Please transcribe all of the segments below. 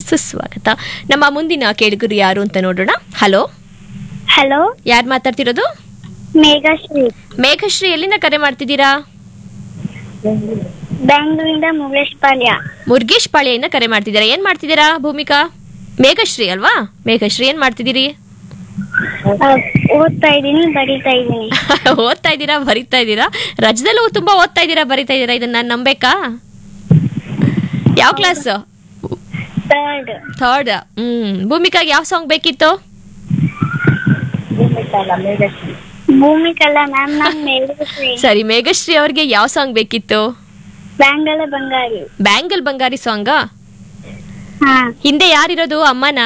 ಸುಸ್ವಾಗತ ನಮ್ಮ ಮುಂದಿನ ಕೇಳುಗರು ಯಾರು ಅಂತ ನೋಡೋಣ ಹಲೋ ಹಲೋ ಯಾರು ಮಾತಾಡ್ತಿರೋದು ಮೇಘಶ್ರೀ ಮೇಘಶ್ರೀ ಎಲ್ಲಿಂದ ಕರೆ ಮಾಡ್ತಿದ್ದೀರಾ ಬೆಂಗಳೂರಿಂದ ಮುಗೇಶ್ ಪಾಳ್ಯ ಮುರುಗೇಶ್ ಪಾಳ್ಯದಿಂದ ಕರೆ ಮಾಡ್ತಿದ್ದೀರಾ ಏನ್ ಮಾಡ್ತಿದ್ದೀರಾ ಭೂಮಿಕಾ ಮೇಘಶ್ರೀ ಅಲ್ವಾ ಮೇಘಶ್ರೀ ಏನ್ ಮಾಡ್ತಿದ್ದೀರಿ ಆ, ಓದ್ತಾ ಇದ್ದೀನಿ ಬರೀತಾ ಇದ್ದೀನಿ ಓದ್ತಾ ಇದ್ದೀರಾ ಬರಿತಾ ಇದ್ದೀರಾ ರಜದಲ್ಲೂ ತುಂಬಾ ಓದ್ತಾ ಇದ್ದೀರಾ ಬರಿತಾ ಇದ್ದೀರಾ ಇದನ್ನ ನಾನು ನಂಬೇಕಾ ಯಾವ ಕ್ಲಾಸ್ ಥರ್ಡ್ ಥರ್ಡ್ ಹ್ಮ್ ಭೂಮಿಕಾಗೆ ಯಾವ ಸಾಂಗ್ ಬೇಕಿತ್ತು ಭೂಮಿಕಲ್ಲ ಮ್ಯಾಮ್ ನಮ್ ಮೇಘಶ್ರೀ ಸರಿ ಮೇಘಶ್ರೀ ಅವ್ರಿಗೆ ಯಾವ ಸಾಂಗ್ ಬೇಕಿತ್ತು ಬ್ಯಾಂಗಲ ಬಂಗಾರಿ ಬ್ಯಾಂಗಲ್ ಬಂಗಾರಿ ಸಾಂಗ್ ಹಾ ಹಿಂದೆ ಯಾರಿರೋದು ಅಮ್ಮನ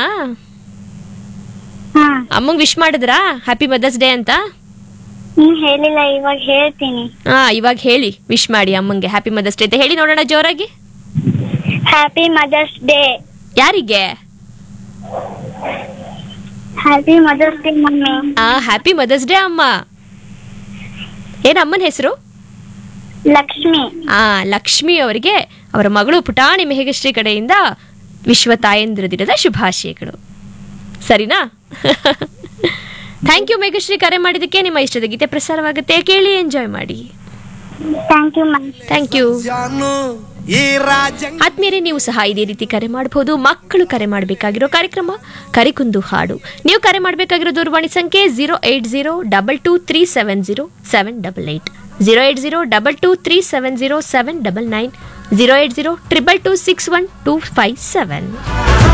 ಹಾ ಅಮ್ಮಂಗ್ ವಿಶ್ ಮಾಡಿದ್ರಾ ಹ್ಯಾಪಿ ಮದರ್ಸ್ ಡೇ ಅಂತ ಇನ್ನು ಹೇಳಿಲ್ಲ ಇವಾಗ ಹೇಳ್ತೀನಿ ಹಾ ಇವಾಗ ಹೇಳಿ ವಿಶ್ ಮಾಡಿ ಅಮ್ಮಂಗೆ ಹ್ಯಾಪಿ ಮದರ್ಸ್ ಡೇ ಅಂತ ಹೇಳಿ ನೋಡೋಣ ಜೋರಾಗಿ ಹ್ಯಾಪಿ ಮದರ್ಸ್ ಡೇ ಯಾರಿಗೆ ಹ್ಯಾಪಿ ಮದರ್ಸ್ ಡೇ ಮಮ್ಮಿ ಆ ಹ್ಯಾಪಿ ಮದರ್ಸ್ ಡೇ ಅಮ್ಮ ಏನ್ ಅಮ್ಮನ ಹೆಸರು ಲಕ್ಷ್ಮಿ ಆ ಲಕ್ಷ್ಮಿ ಅವರಿಗೆ ಅವರ ಮಗಳು ಪುಟಾಣಿ ಮೇಘಶ್ರೀ ಕಡೆಯಿಂದ ವಿಶ್ವ ತಾಯಂದಿರ ದಿನದ ಶುಭಾಶಯಗಳು ಸರಿನಾ ಥ್ಯಾಂಕ್ ಯು ಮೇಘಶ್ರೀ ಕರೆ ಮಾಡಿದ್ದಕ್ಕೆ ನಿಮ್ಮ ಇಷ್ಟದ ಗೀತೆ ಪ್ರಸಾರವಾಗುತ್ತೆ ಕೇಳಿ ಎಂಜಾಯ್ ಮಾಡಿ thank you ma'am thank you Jaanu ಈ ರಾಜ ಆದ್ಮೇಲೆ ನೀವು ಸಹ ಇದೇ ರೀತಿ ಕರೆ ಮಾಡಬಹುದು ಮಕ್ಕಳು ಕರೆ ಮಾಡಬೇಕಾಗಿರೋ ಕಾರ್ಯಕ್ರಮ ಕರಿಕುಂದು ಹಾಡು ನೀವು ಕರೆ ಮಾಡಬೇಕಾಗಿರೋ ದೂರವಾಣಿ ಸಂಖ್ಯೆ zero eight zero double two three seven zero seven double eight zero eight zero double two three seven zero seven double nine zero eight zero triple two six one two five seven